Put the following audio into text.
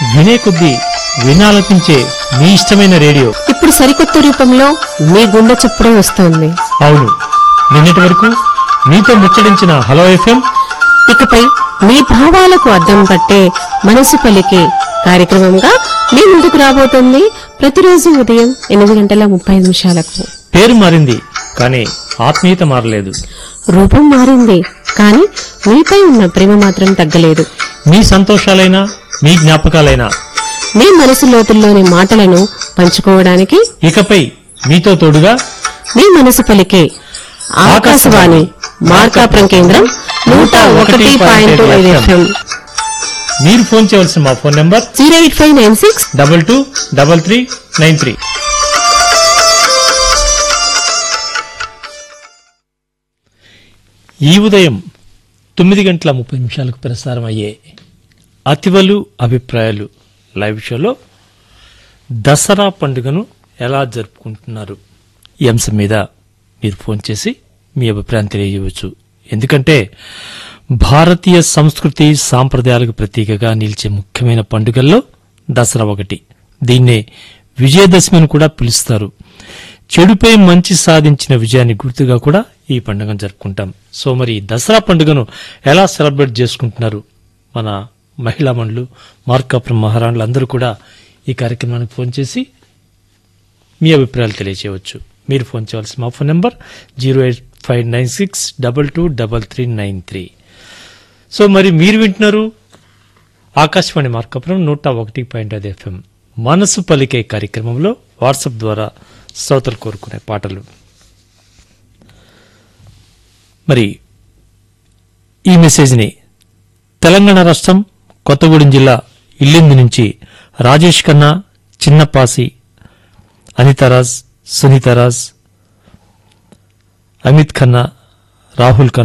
వినే కొద్దీ వినాలనిపించే మీ ఇష్టమైన రేడియో ఇప్పుడు సరికొత్త రూపంలో మీ గుండె చప్పుడే వస్తోంది అవును నిన్నటి వరకు మీతో ముచ్చడించిన హలో ఎఫ్ఎం ఇకపై మీ భావాలకు అద్దం పట్టే మనసు పలికే కార్యక్రమంగా మీ ముందుకు రాబోతోంది ప్రతిరోజు ఉదయం ఎనిమిది గంటల ముప్పై నిమిషాలకు పేరు మారింది కానీ ఆత్మీయత మారలేదు రూపం మారింది కానీ మీపై ఉన్న ప్రేమ మాత్రం తగ్గలేదు మీ సంతోషాలైనా మీ జ్ఞాపకాలైనా మీ మనసు లోతుల్లోని మాటలను పంచుకోవడానికి ఇకపై మీతో తోడుగా మీ మనసు పలికే ఆకాశవాణి మార్కాపురం కేంద్రం నూట ఒకటి పాయింట్ ఐదు ఎఫ్ఎం మీరు ఫోన్ చేయవలసిన మా phone number zero eight five nine six double two double three nine three ఈ ఉదయం తొమ్మిది గంటల ముప్పై నిమిషాలకు ప్రసారం అయ్యే అతివలు అభిప్రాయాలు లైవ్ షోలో దసరా పండుగను ఎలా జరుపుకుంటున్నారు ఈ అంశం మీద మీరు ఫోన్ చేసి మీ అభిప్రాయం తెలియజేయవచ్చు ఎందుకంటే భారతీయ సంస్కృతి సాంప్రదాయాలకు ప్రతీకగా నిలిచే ముఖ్యమైన పండుగల్లో దసరా ఒకటి దీన్నే విజయదశమి అని కూడా పిలుస్తారు చెడుపై మంచి సాధించిన విజయాన్ని గుర్తుగా కూడా ఈ పండుగను జరుపుకుంటాం సో మరి ఈ దసరా పండుగను ఎలా సెలబ్రేట్ చేసుకుంటున్నారు మన మహిళా మండలు మార్కాపురం మహారాణులు అందరూ కూడా ఈ కార్యక్రమానికి ఫోన్ చేసి మీ అభిప్రాయాలు తెలియచేయవచ్చు మీరు ఫోన్ చేయవలసిన మా phone number zero eight five nine six double two double three nine three so మరి మీరు వింటున్నారు ఆకాశవాణి మార్కాపురం నూట ఒకటి పాయింట్ ఐదు ఎఫ్ఎం మనసు పలికే కార్యక్రమంలో వాట్సాప్ ద్వారా శ్రోతలు కోరుకునే పాటలు మరి ఈ మెసేజ్ని తెలంగాణ రాష్ట్రం కొత్తగూడెం జిల్లా ఇల్లింది నుంచి రాజేష్ ఖన్నా చిన్నపాసి అనితారాజ్ సునీతారాజ్ అమిత్ ఖన్నా రాహుల్ ఖన్నా